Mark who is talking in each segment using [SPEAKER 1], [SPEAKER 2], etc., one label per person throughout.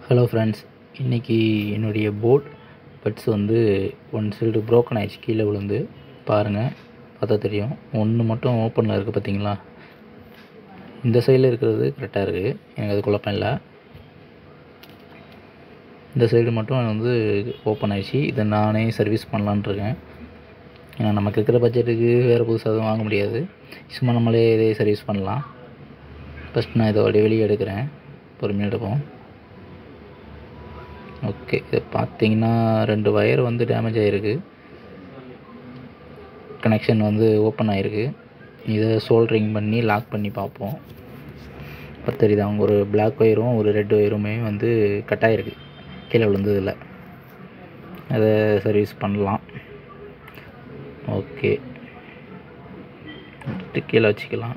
[SPEAKER 1] hello friends இன்றைக்கி என்னுடைய boat buds வந்து ஒன் சைடு broken ஆயிடுச்சு கீழே விழுந்து பாருங்கள் பார்த்தா தெரியும் ஒன்று மட்டும் ஓப்பனில் இருக்குது பார்த்தீங்களா இந்த சைடில் இருக்கிறது கரெக்டாக இருக்குது எனக்கு அது குழப்பம் இல்லை இந்த சைடு மட்டும் வந்து ஓப்பன் ஆயிடுச்சு இதை நானே சர்வீஸ் பண்ணலான்னு இருக்கேன் ஏன்னா நமக்கு இருக்கிற பட்ஜெட்டுக்கு வேறு புதுசாக எதுவும் வாங்க முடியாது சும்மா நம்மளே இதே சர்வீஸ் பண்ணலாம் ஃபஸ்ட் நான் இதை அப்படியே வெளியே எடுக்கிறேன் பொறுமையாக எடுப்போம் ஓகே இதை பார்த்தீங்கன்னா ரெண்டு வயர் வந்து டேமேஜ் ஆகிருக்கு கனெக்ஷன் வந்து ஓப்பன் ஆகிருக்கு இதை சோல்ட்ரிங் பண்ணி லாக் பண்ணி பார்ப்போம் இப்போ தெரியுது அவங்க ஒரு பிளாக் ஒயரும் ஒரு ரெட் ஒயருமே வந்து கட் ஆகிருக்கு கீழே விழுந்ததில்ல அதை சர்வீஸ் பண்ணலாம் ஓகே எடுத்து கீழே வச்சுக்கலாம்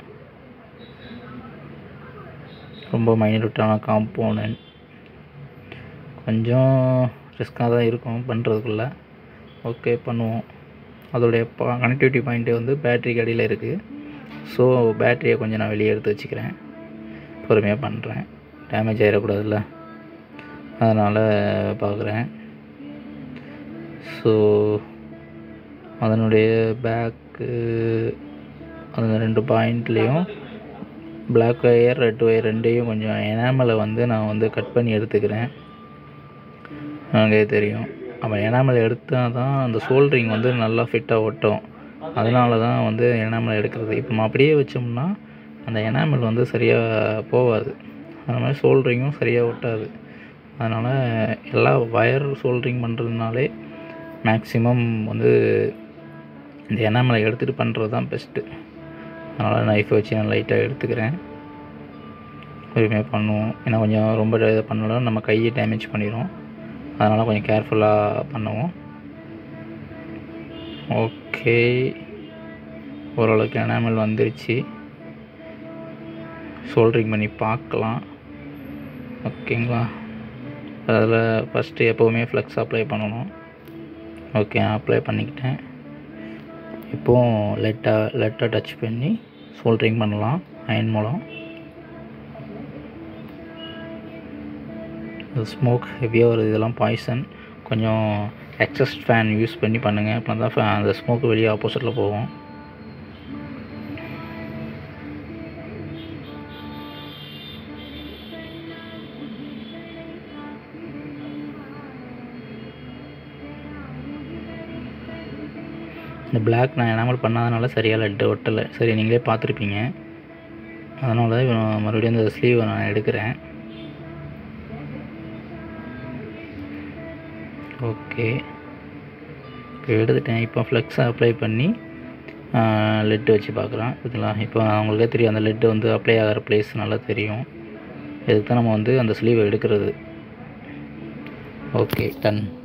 [SPEAKER 1] ரொம்ப மைன்யூட்டான காம்போனன்ட் கொஞ்சம் ரிஸ்க்காக தான் இருக்கும் பண்ணுறதுக்குள்ள ஓகே பண்ணுவோம் அதோடைய கனெக்டிவிட்டி பாயிண்ட்டு வந்து பேட்ரிக்கு அடியில் இருக்குது ஸோ பேட்டரியை கொஞ்சம் நான் வெளியே எடுத்து வச்சுக்கிறேன் பொறுமையாக பண்ணுறேன் டேமேஜ் ஆகிடக்கூடாதுல்ல அதனால் பார்க்குறேன் ஸோ அதனுடைய பேக்கு அந்த ரெண்டு பாயிண்ட்லேயும் பிளாக் ஒயர் ரெட் ஒயர் ரெண்டையும் கொஞ்சம் எனாமலை வந்து நான் வந்து கட் பண்ணி எடுத்துக்கிறேன் அங்கே தெரியும் அப்போ எனாமல் எடுத்தால் தான் அந்த சோல்ட்ரிங் வந்து நல்லா ஃபிட்டாக ஒட்டும் அதனால தான் வந்து எனாமல் எடுக்கிறது இப்போ நம்ம அப்படியே வச்சோம்னா அந்த எனாமல் வந்து சரியாக போகாது அது மாதிரி சோல்ட்ரிங்கும் சரியாக ஒட்டாது அதனால் எல்லா வயர் சோல்ட்ரிங் பண்ணுறதுனாலே மேக்ஸிமம் வந்து இந்த எனாமலை எடுத்துகிட்டு பண்ணுறது தான் பெஸ்ட்டு அதனால் நைஃப் வச்சு நான் லைட்டாக எடுத்துக்கிறேன் பொறுமையாக பண்ணுவோம் ஏன்னா கொஞ்சம் ரொம்ப இதை பண்ணலாம் நம்ம கையை டேமேஜ் பண்ணிடும் அதனால் கொஞ்சம் கேர்ஃபுல்லாக பண்ணுவோம் ஓகே ஓரளவுக்கு எனாமல் வந்துருச்சு சோல்ட்ரிங் பண்ணி பார்க்கலாம் ஓகேங்களா அதில் ஃபஸ்ட்டு எப்போவுமே ஃப்ளெக்ஸ் அப்ளை பண்ணணும் ஓகே அப்ளை பண்ணிக்கிட்டேன் இப்போது லெட்டாக லெட்டாக டச் பண்ணி சோல்ட்ரிங் பண்ணலாம் அயன் மூலம் ஸ்மோக் ஹெவியாக வருது இதெல்லாம் பாய்சன் கொஞ்சம் எக்ஸஸ்ட் ஃபேன் யூஸ் பண்ணி பண்ணுங்கள் அப்போ தான் ஃபே அந்த ஸ்மோக் வெளியே ஆப்போசிட்டில் போகும் இந்த பிளாக் நான் எனாமல் பண்ணாதனால சரியாக லட்டு ஒட்டலை சரி நீங்களே பார்த்துருப்பீங்க அதனால தான் இப்போ நான் மறுபடியும் இந்த ஸ்லீவை நான் எடுக்கிறேன் ஓகே இப்போ எடுத்துட்டேன் இப்போ ஃப்ளெக்ஸை அப்ளை பண்ணி லெட்டு வச்சு பார்க்குறேன் இதெல்லாம் இப்போ அவங்களுக்கே தெரியும் அந்த லெட்டு வந்து அப்ளை ஆகிற பிளேஸ் நல்லா தெரியும் இதுக்கு தான் நம்ம வந்து அந்த ஸ்லீவை எடுக்கிறது ஓகே டன்